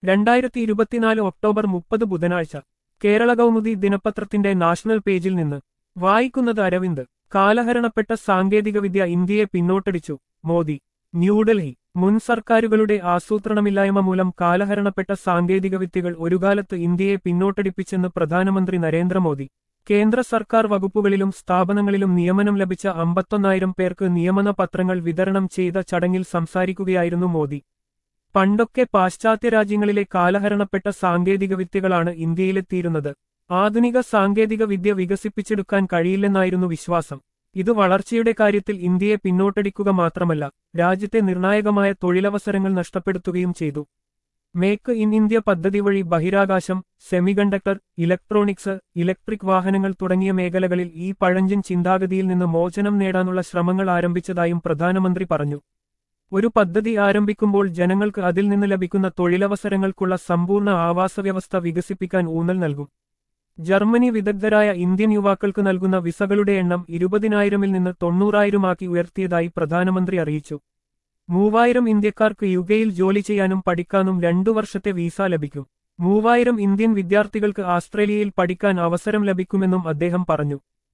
രണ്ടായിരത്തി ഇരുപത്തിനാല് ഒക്ടോബർ മുപ്പത് ബുധനാഴ്ച കേരള കൗമുദി ദിനപത്രത്തിന്റെ നാഷണൽ പേജിൽ നിന്ന് വായിക്കുന്നത് അരവിന്ദ് കാലഹരണപ്പെട്ട സാങ്കേതികവിദ്യ ഇന്ത്യയെ പിന്നോട്ടടിച്ചു മോദി ന്യൂഡൽഹി മുൻ സർക്കാരുകളുടെ ആസൂത്രണമില്ലായ്മ മൂലം കാലഹരണപ്പെട്ട സാങ്കേതികവിദ്യകൾ ഒരുകാലത്ത് ഇന്ത്യയെ പിന്നോട്ടടിപ്പിച്ചെന്ന് പ്രധാനമന്ത്രി നരേന്ദ്രമോദി കേന്ദ്ര സർക്കാർ വകുപ്പുകളിലും സ്ഥാപനങ്ങളിലും നിയമനം ലഭിച്ച അമ്പത്തൊന്നായിരം പേർക്ക് നിയമന പത്രങ്ങൾ വിതരണം ചെയ്ത ചടങ്ങിൽ സംസാരിക്കുകയായിരുന്നു മോദി പണ്ടൊക്കെ പാശ്ചാത്യ രാജ്യങ്ങളിലെ കാലഹരണപ്പെട്ട സാങ്കേതികവിദ്യകളാണ് ഇന്ത്യയിലെത്തിയിരുന്നത് ആധുനിക സാങ്കേതിക വിദ്യ വികസിപ്പിച്ചെടുക്കാൻ കഴിയില്ലെന്നായിരുന്നു വിശ്വാസം ഇത് വളർച്ചയുടെ കാര്യത്തിൽ ഇന്ത്യയെ പിന്നോട്ടടിക്കുക മാത്രമല്ല രാജ്യത്തെ നിർണായകമായ തൊഴിലവസരങ്ങൾ നഷ്ടപ്പെടുത്തുകയും ചെയ്തു മേക്ക് ഇൻ ഇന്ത്യ പദ്ധതി വഴി ബഹിരാകാശം സെമികണ്ടക്ടർ ഇലക്ട്രോണിക്സ് ഇലക്ട്രിക് വാഹനങ്ങൾ തുടങ്ങിയ മേഖലകളിൽ ഈ പഴഞ്ചൻ ചിന്താഗതിയിൽ നിന്ന് മോചനം നേടാനുള്ള ശ്രമങ്ങൾ ആരംഭിച്ചതായും പ്രധാനമന്ത്രി പറഞ്ഞു ഒരു പദ്ധതി ആരംഭിക്കുമ്പോൾ ജനങ്ങൾക്ക് അതിൽ നിന്ന് ലഭിക്കുന്ന തൊഴിലവസരങ്ങൾക്കുള്ള സമ്പൂർണ്ണ ആവാസവ്യവസ്ഥ വികസിപ്പിക്കാൻ ഊന്നൽ നൽകും ജർമ്മനി വിദഗ്ധരായ ഇന്ത്യൻ യുവാക്കൾക്ക് നൽകുന്ന വിസകളുടെ എണ്ണം ഇരുപതിനായിരമിൽ നിന്ന് തൊണ്ണൂറായിരമാക്കി ഉയർത്തിയതായി പ്രധാനമന്ത്രി അറിയിച്ചു മൂവായിരം ഇന്ത്യക്കാർക്ക് യുകെയിൽ ജോലി ചെയ്യാനും പഠിക്കാനും രണ്ടു വർഷത്തെ വീസ ലഭിക്കും മൂവായിരം ഇന്ത്യൻ വിദ്യാർത്ഥികൾക്ക് ആസ്ട്രേലിയയിൽ പഠിക്കാൻ അവസരം ലഭിക്കുമെന്നും അദ്ദേഹം പറഞ്ഞു